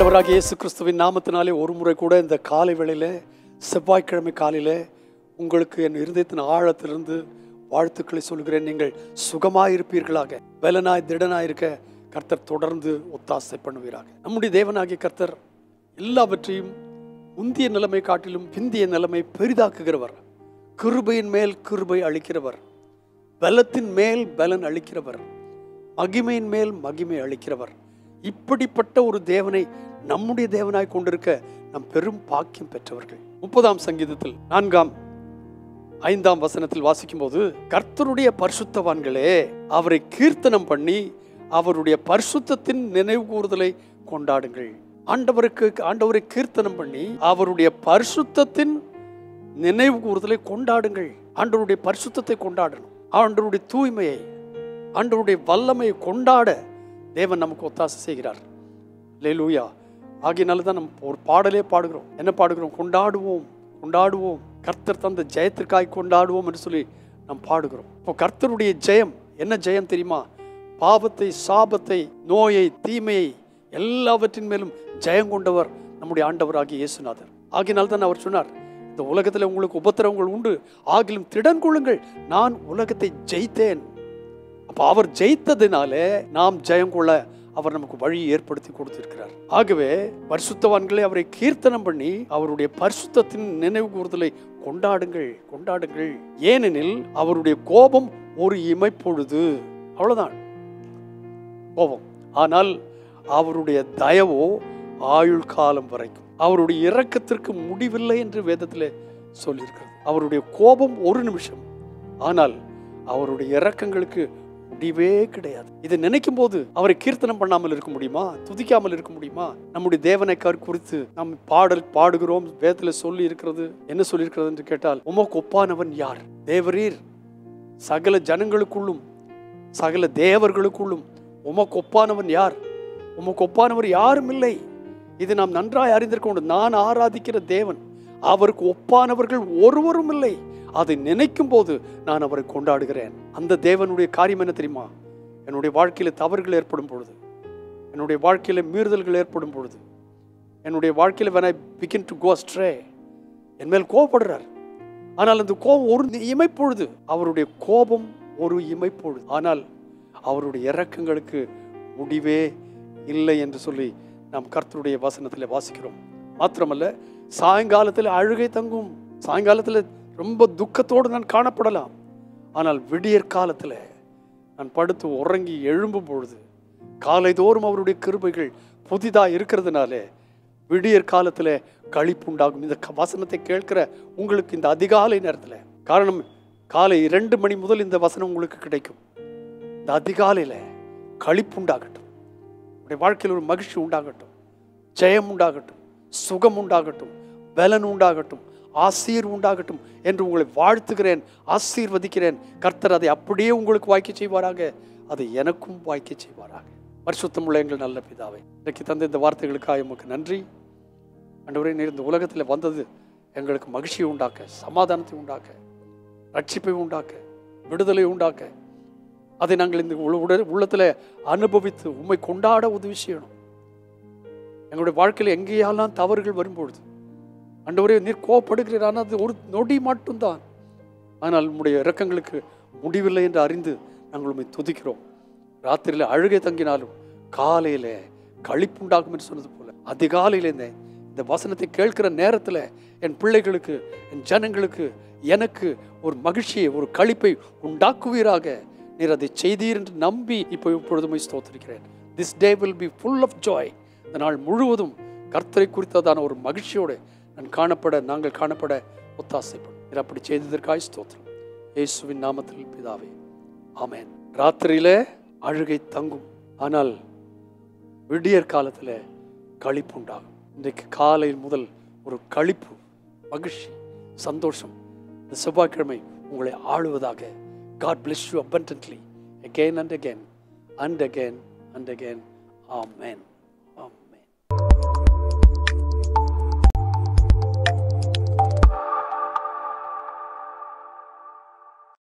ஆண்டவராகிய இயேசு கிறிஸ்துவின் நாமத்தினாலே ஒரு முறை கூட இந்த காலை வேளையில செவ்வாய்க்கிழமை காலையில உங்களுக்கு என் இருதயத்தின் ஆழத்திலிருந்து வாழ்த்துக்களை சொல்கிறேன் நீங்கள் சுகமாய் இருப்பீர்களாக பலனாய் திடனாய் இருக்க கர்த்தர் தொடர்ந்து ஒத்தாசை பண்ணுவீராக நம்முடைய தேவனாகிய கர்த்தர் எல்லாவற்றையும் முந்திய நிலைமை காட்டிலும் பிந்திய நிலைமை பெரிதாக்குகிறவர் கிருபையின் மேல் கிருபை அளிக்கிறவர் பலத்தின் மேல் பலன் அளிக்கிறவர் மகிமையின் மேல் மகிமை அளிக்கிறவர் இப்படிப்பட்ட ஒரு தேவனை நம்முடைய தேவனாய் கொண்டிருக்க நம் பெரும் பாக்கியம் பெற்றவர்கள் முப்பதாம் சங்கீதத்தில் நான்காம் ஐந்தாம் வசனத்தில் வாசிக்கும்போது கர்த்தருடைய பரிசுத்தவான்களே அவரை கீர்த்தனம் பண்ணி அவருடைய பரிசுத்தத்தின் நினைவு கூறுதலை கொண்டாடுங்கள் ஆண்டவருக்கு ஆண்டவரை கீர்த்தனம் பண்ணி அவருடைய பரிசுத்தத்தின் நினைவு கூறுதலை கொண்டாடுங்கள் ஆண்டவருடைய பரிசுத்தத்தை கொண்டாடணும் ஆண்டவருடைய தூய்மையை ஆண்டவருடைய வல்லமையை கொண்டாட தேவன் நமக்கு ஒத்தாசை செய்கிறார் லேலூயா ஆகியனால தான் நம்ம ஒரு பாடலே பாடுகிறோம் என்ன பாடுகிறோம் கொண்டாடுவோம் கொண்டாடுவோம் கர்த்தர் தந்த ஜெயத்திற்காய் கொண்டாடுவோம் என்று சொல்லி நாம் பாடுகிறோம் இப்போ கர்த்தருடைய ஜெயம் என்ன ஜெயம் தெரியுமா பாவத்தை சாபத்தை நோயை தீமையை எல்லாவற்றின் மேலும் ஜெயம் கொண்டவர் நம்முடைய ஆண்டவராகிய இயேசுநாதர் ஆகினால் தான் அவர் சொன்னார் இந்த உலகத்தில் உங்களுக்கு உபத்திரவங்கள் உண்டு ஆகிலும் திடன் கொள்ளுங்கள் நான் உலகத்தை ஜெயித்தேன் அப்ப அவர் ஜெயித்ததினாலே நாம் ஜெயம் கொள்ள அவர் நமக்கு வழி ஏற்படுத்தி கொடுத்திருக்கிறார் ஆகவே பரிசுத்தவான்களை அவரை கீர்த்தனம் பண்ணி அவருடைய பரிசுத்தத்தின் நினைவு கூறுதலை கொண்டாடுங்கள் கொண்டாடுங்கள் ஏனெனில் அவருடைய கோபம் ஒரு இமைப்பொழுது அவ்வளவுதான் கோபம் ஆனால் அவருடைய தயவோ ஆயுள் காலம் வரைக்கும் அவருடைய இரக்கத்திற்கு முடிவில்லை என்று வேதத்திலே சொல்லியிருக்கிறது அவருடைய கோபம் ஒரு நிமிஷம் ஆனால் அவருடைய இரக்கங்களுக்கு முடிவே கிடையாது இதை நினைக்கும் போது அவரை கீர்த்தனம் பண்ணாமல் இருக்க முடியுமா துதிக்காமல் இருக்க முடியுமா நம்முடைய தேவனை கர் குறித்து நாம் பாடல் பாடுகிறோம் வேதத்தில் சொல்லி இருக்கிறது என்ன சொல்லி இருக்கிறது என்று கேட்டால் உமக்கு ஒப்பானவன் யார் தேவரீர் சகல ஜனங்களுக்குள்ளும் சகல தேவர்களுக்குள்ளும் உமக்கு ஒப்பானவன் யார் உமக்கு ஒப்பானவர் யாரும் இல்லை இது நாம் நன்றாய் அறிந்திருக்க வேண்டும் நான் ஆராதிக்கிற தேவன் அவருக்கு ஒப்பானவர்கள் ஒருவரும் இல்லை அதை நினைக்கும் போது நான் அவரை கொண்டாடுகிறேன் அந்த தேவனுடைய காரியம் என்ன தெரியுமா என்னுடைய வாழ்க்கையில தவறுகள் ஏற்படும் பொழுது என்னுடைய வாழ்க்கையில மீறுதல்கள் ஏற்படும் பொழுது என்னுடைய வாழ்க்கையில when I begin to go astray என் மேல் கோபப்படுறார் ஆனால் அந்த கோபம் ஒரு இமைப்பொழுது அவருடைய கோபம் ஒரு இமைப்பொழுது ஆனால் அவருடைய இரக்கங்களுக்கு முடிவே இல்லை என்று சொல்லி நாம் கர்த்தருடைய வசனத்தில் வாசிக்கிறோம் மாத்திரமல்ல சாயங்காலத்தில் அழுகை தங்கும் சாயங்காலத்தில் ரொம்ப துக்கத்தோடு நான் காணப்படலாம் ஆனால் விடியற் காலத்தில் நான் படுத்து உறங்கி எழும்பும் பொழுது காலைதோறும் அவருடைய கிருபைகள் புதிதாக இருக்கிறதுனாலே விடியற் காலத்தில் களிப்புண்டாகும் இந்த க- வசனத்தை கேட்கிற உங்களுக்கு இந்த அதிகாலை நேரத்தில் காரணம் காலை இரண்டு மணி முதல் இந்த வசனம் உங்களுக்கு கிடைக்கும் இந்த அதிகாலையில் களிப்புண்டாகட்டும் உடைய வாழ்க்கையில் ஒரு மகிழ்ச்சி உண்டாகட்டும் ஜெயம் உண்டாகட்டும் சுகம் உண்டாகட்டும் பலன் உண்டாகட்டும் ஆசீர் உண்டாகட்டும் என்று உங்களை வாழ்த்துகிறேன் ஆசீர்வதிக்கிறேன் கர்த்தர் அதை அப்படியே உங்களுக்கு வாய்க்க செய்வாராக அதை எனக்கும் வாய்க்க செய்வாராக பரிசுத்தமுள்ள எங்கள் நல்ல பிதாவை இன்றைக்கு தந்த இந்த வார்த்தைகளுக்காக உமக்கு நன்றி ஆண்டவரே நீர் இந்த உலகத்தில் வந்தது எங்களுக்கு மகிழ்ச்சியை உண்டாக்க சமாதானத்தை உண்டாக்க ரட்சிப்பை உண்டாக்க விடுதலை உண்டாக்க அதை நாங்கள் இந்த உள்ள- உட- உள்ளத்தில் அனுபவித்து உம்மை கொண்டாட உதவி செய்யணும் எங்களுடைய வாழ்க்கையில் எங்கேயெல்லாம் தவறுகள் வரும்பொழுது ஆண்டவரே நீர் கோவப்படுகிறீர் ஆனால் அது ஒரு நொடி மட்டும்தான் ஆனால் உம்முடைய இரக்கங்களுக்கு முடிவில்லை என்று அறிந்து நாங்கள் உண்மை துதிக்கிறோம் ராத்திரியில் அழுகை தங்கினாலும் காலையில களிப்புண்டாகும் என்று சொன்னது போல அதிகாலையில இந்த இந்த வசனத்தை கேட்கிற நேரத்தில் என் பிள்ளைகளுக்கு என் ஜனங்களுக்கு எனக்கு ஒரு மகிழ்ச்சியை ஒரு களிப்பை உண்டாக்குவீராக நீர் அதை செய்தீர் என்று நம்பி இப்போ இப்பொழுதுமே ஸ்தோத்திருக்கிறேன் this day will be full of joy இந்த நாள் முழுவதும் கர்த்தரை குறித்ததான ஒரு மகிழ்ச்சியோடு நான் காணப்பட நாங்கள் காணப்பட ஒத்தாசைப்படும் நீர் அப்படி செய்ததற்காய் ஸ்தோத்திரம் இயேசுவின் நாமத்தில் பிதாவே ஆமென் ராத்திரியில அழுகை தங்கும் ஆனால் விடியற் காலத்தில் களிப்பு உண்டாகும் இன்றைக்கு காலையில் முதல் ஒரு களிப்பு மகிழ்ச்சி சந்தோஷம் இந்த செவ்வாய்க்கிழமை உங்களை ஆளுவதாக God bless you abundantly again and again and again and again amen